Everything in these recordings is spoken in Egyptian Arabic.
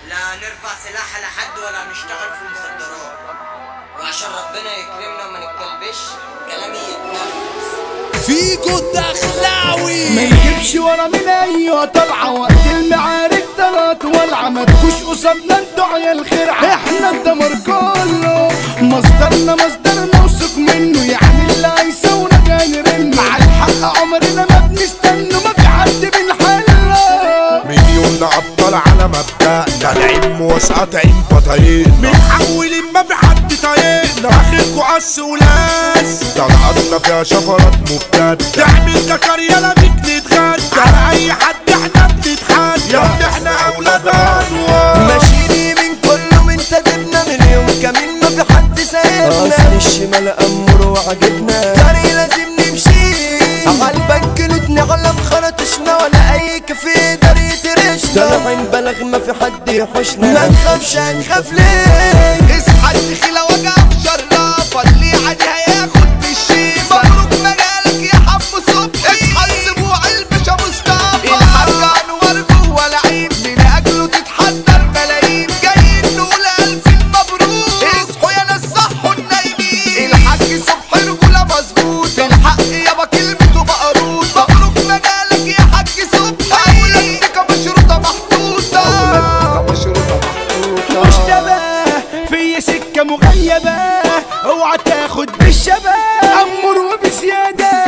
لا نرفع سلاح على حد ولا نشتغل في المخدرات وعشان ربنا يكرمنا وما نتكلبش كلامي يتنفذ فيجو الدخلاوي ما يجيبش ورا من ايوه طلعه وقت المعارك طلعت والعه ما تكوش قصادنا انتوا عيال خير احنا الدمر كله مصدرنا مصدرنا وثق منه يعني اللي هيسونا جاي نرن مع الحق عمرنا ما بنستنى ما في حد بنحله مليون ابطال على مبدأ طالعين واسقاطعين بطايقنا بنحولين ما في حد طايقنا اخركوا قص ولاس طلعتنا فيها شفرات مبتدة تعمل ككر يلا بيك نتغدى على اي حد احنا بنتحدى يا ابني احنا اولاد انوار ماشيين من كله من تدبنا من يوم كمين ما في حد سايبنا اصل الشمال امر وعجبنا طريق لازم نمشي عالبنك نتنعلم خرطشنا ولا اي كافيه يقدر يترشنا طالعين بلغ ما في حد يحوشنا ما نخافش هنخاف ليه اصحى الدخيلة وجع مشرفة اللي عادي هياخد بالشيء مبروك مجالك يا حب صبحي اصحى الاسبوع الباشا مصطفى الحاج انور جوه لعيب من اجله تتحضر ملايين جايين نقول الف مبروك اصحوا يا ناس صحوا النايمين الحاج صبحي رجوله مظبوط الحق يابا كلمته مقروط مبروك مجالك يا حاج صبحي اولادك مشروطه محطوطه اولادك مشروطه محطوطه مش تباه في سكة مغيبة اوعى تاخد بالشباب امر وبزيادة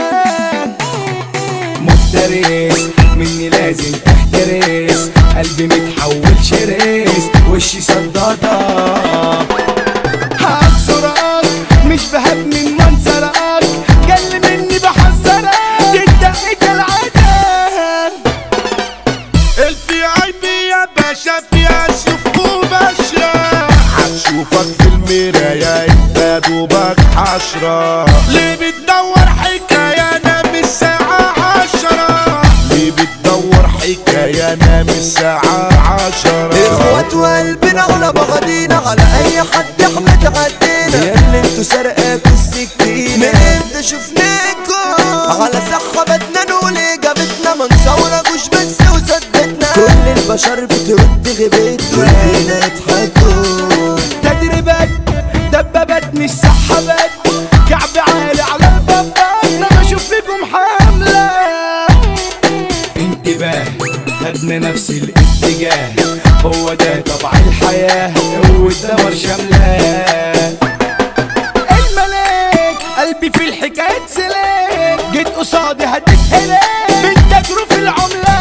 مفترس مني لازم تحترس قلبي متحول شرس وشي صدادة هكسرك مش بهاب من منظرك قل مني بحذرك تدق كالعادة الفي اي بي يا باشا فيها سيوف وبشرة هتشوفك في المراية انت دوبك حشرة ليه بتدور حكاية انا من الساعة عشرة ليه بتدور حكاية انا من الساعة عشرة اخوات وقلبنا على بعضينا على اي حد احنا تعدينا يا اللي انتوا سرقاكوا السكينة من امتى شفناكوا على صحة بدنا نقول اجابتنا ما نصوركوش بس وصدقنا كل البشر بترد غيبتنا وهنا يضحكوا تدريبات دبابات مش سحبات كعب عالي على البابات لما اشوف فيكم حملة انتباه خدنا نفس الاتجاه هو ده طبع الحياة والدمر شاملة الملاك قلبي في الحكاية سلاك جيت قصادي هتتهلاك بتجروا في العملة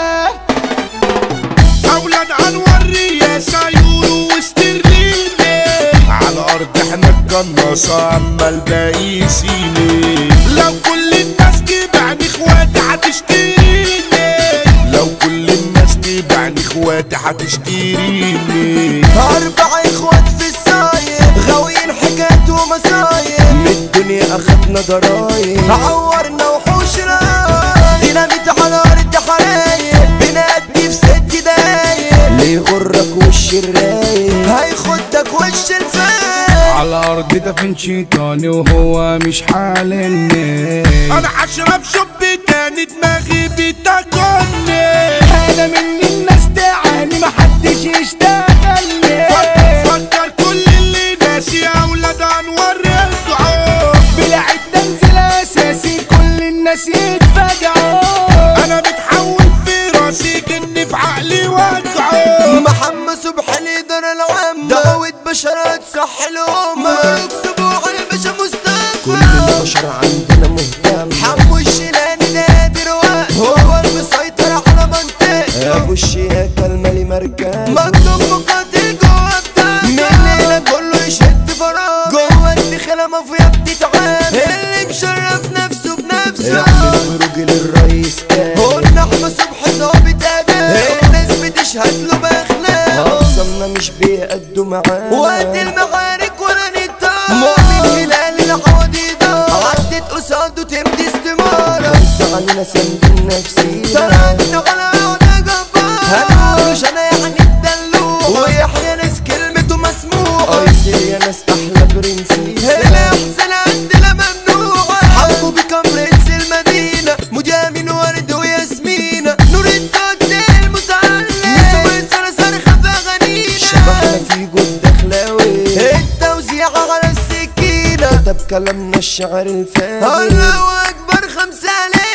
اولاد انور رياسة يورو واسترليني على ارض احنا القناصة اما الباقي سيني لو كل الناس تبعني اخواتي هتشتريني لو كل الناس تبعني اخواتي هتشتريني أربع إخوات في السايق غاويين حكايات ومصايب من الدنيا أخدنا ضرايب عورنا وحوشنا ديناميت على أرض حرايق بنأدي في ست دقايق ليه يغرك وش الرايق هيخدك وش الفايق على ارض دافنشي تاني وهو مش حالني انا هشرب شوب تاني دماغي بتاكلني انا مني الناس تعاني محدش يشتغلني فكر كل اللي ناسي اولاد انور يرجعوا بلا عدة انزل اساسي كل الناس يتفاجعوا انا بتحول في راسي كني في عقلي وجعه محمد صبحي ليدر العام دعوة بشرات صح الأمة مبروك سبوع الباشا مصطفى كل البشر عندنا مهتم حمو الشيلاني نادر وقت هو المسيطر على منطقة أبو الشياكة المالي مركز مكتوب مقاتل جوه الدم من الليلة كله يشد فراغ جوه الدخلة مافيا بتتعامل اللي مشرف نفسه بنفسه مبروك للرئيس كان قلنا احمد صبحي ظابط أمان الناس بتشهد له بأخلاق أقسمنا مش بيأدوا معاه وقت المعارك ولا نتاح مؤمن هلال الحديدة عدت قصاده تمدي استمارة خمسة علينا سند نفسي تركنا على عودة جبار هنقولش أنا يعني الدلوع ويحيى ناس كلمته مسموعة أيسر يا ناس أحلى برنسيس الأحسن عندنا ممنوع حبوا بكم رئيس المدينة مديامين ورد وياسمينة نور الدود المتعلق نسوي صرصر خفا غني ده بكلامنا الشعر الفادي الله اكبر خمسة عليك